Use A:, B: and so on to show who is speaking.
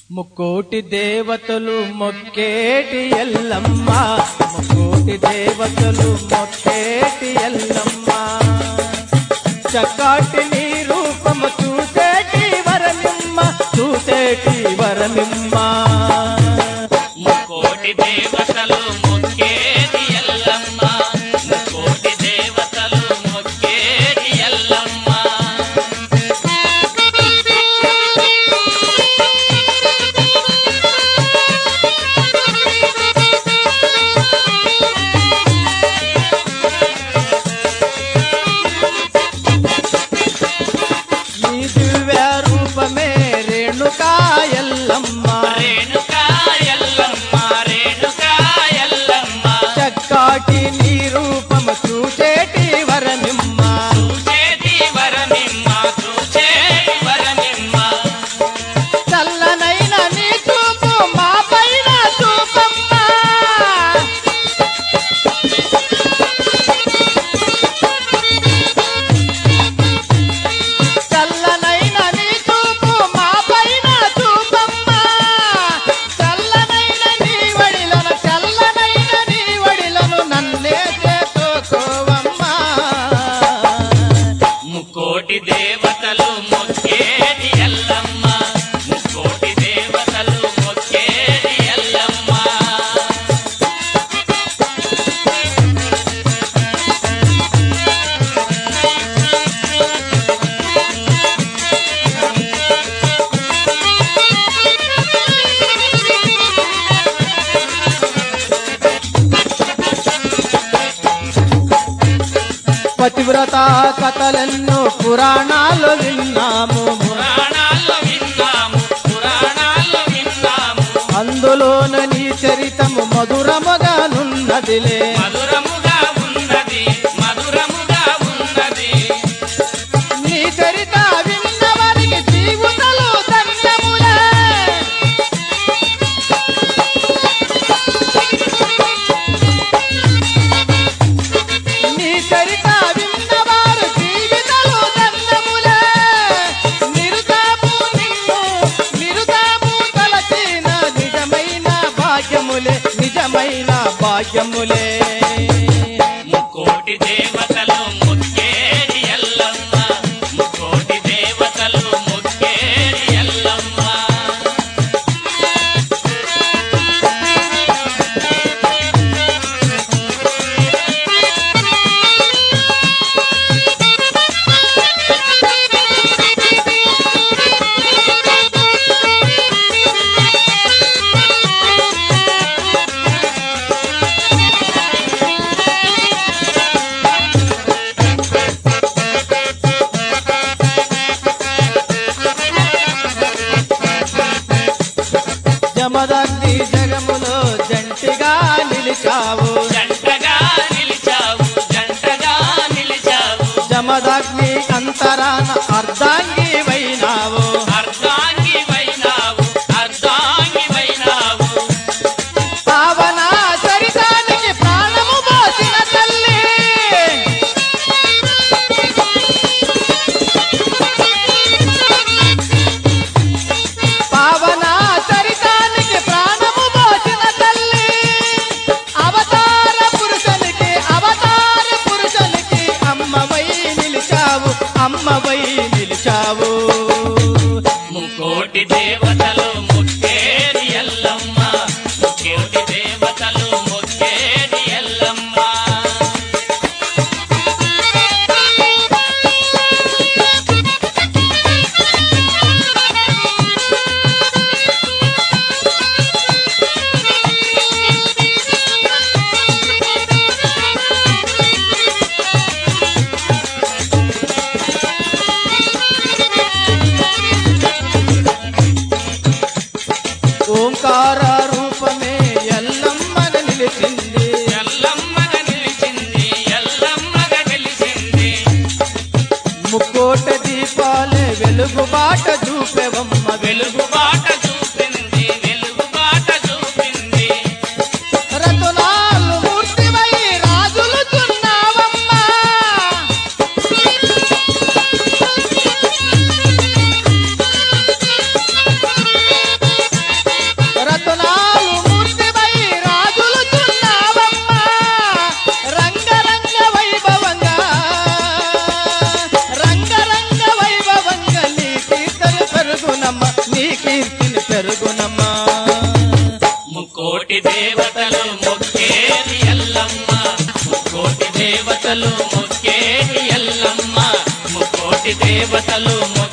A: ముక్కోటి దేవతలు మొక్కేటి ఎల్లమ్మ ముక్కోటి దేవతలు మొక్కేటి ఎల్లమ్మ చక్కటి నీ రూపము చూసేటి వరమిమ్మ చూసేటి వరమిమ్మ
B: ముక్కోటి దేవతలు మొక్కేది ఎల్లమ్మ ముక్కోటి దేవతలు మొక్కేది ఎల్లమ్మ
A: నీ దివ్య రూపమే రేణుకా ఎల్లమ్మ
B: రేణుకా ఎల్లమ్మ రేణుకా ఎల్లమ్మ
A: చక్కటి నీ రూపము చూసేటి వరమిమ్మ
B: చూచేది వరమిమ్మ చూచేది వరమిమ్మ
A: చల్లనైన నీ చూపు మా పైన చూపమ్మ చల్లనైన నీ చూపు మా పైన చూపమ్మ చల్లనైన నీ వడిలను చల్లనైన నీ వడిలను నన్నే చేసుకోవమ్మా
B: ముక్కోటి దేవతలు మొక్కేది ఎల్లమ్మ ముక్కోటి దేవతలు మొక్కేది ఎల్లమ్మ
A: పతివ్రత కథలెన్నో పురాణాలు విన్నాము
B: పురాణాల్లో విన్నాము పురాణాల్లో విన్నాము
A: అందులోన నీ చరితము మధురముగానున్నదిలే
B: మధురముగా ఉన్నది మధురముగా ఉన్నది
A: నీ చరిత విన్నవారికి జీవితలు ధన్యములే నీ చరిత విన్నవారు జీవితలు ధన్యములే నిరుతాపు నిన్ను నిరుతాపు తలచిన నిజమైన భాగ్యములే నిజమైన భాగ్యములే
B: ముక్కోటి దేవతలు మొక్కేది ఎల్లమ్మ ముక్కోటి దేవతలు మొక్కేది ఎల్లమ్మ
A: జమదగ్ని జగములో జంటిగా నిలిచావు
B: జంటగా నిలిచావు జంటగా నిలిచావు
A: జమదగ్ని అంతరాన అర్ధాంగి వైనావు
B: అర్ధాంగి వైనావు అర్ధాంగి వైనావు
A: పావన చరితానికి ప్రాణము పోసిన తల్లి పావన చరితానికి ప్రాణము పోసిన తల్లి అవతార పురుషునికి అవతార పురుషునికి అమ్మవై నిలిచావు అమ్మవై నిలిచావు
B: ముక్కోటి దేవతలు మొక్కేది ఎల్లమ్మ ముక్కోటి దేవతలు మొక్కేది ఎల్లమ్మ
A: జరుగునమ్మా
B: ముక్కోటి దేవతలు మొక్కేది ఎల్లమ్మ ముక్కోటి దేవతలు మొక్కేది ఎల్లమ్మ ముక్కోటి దేవతలు మొక్కేది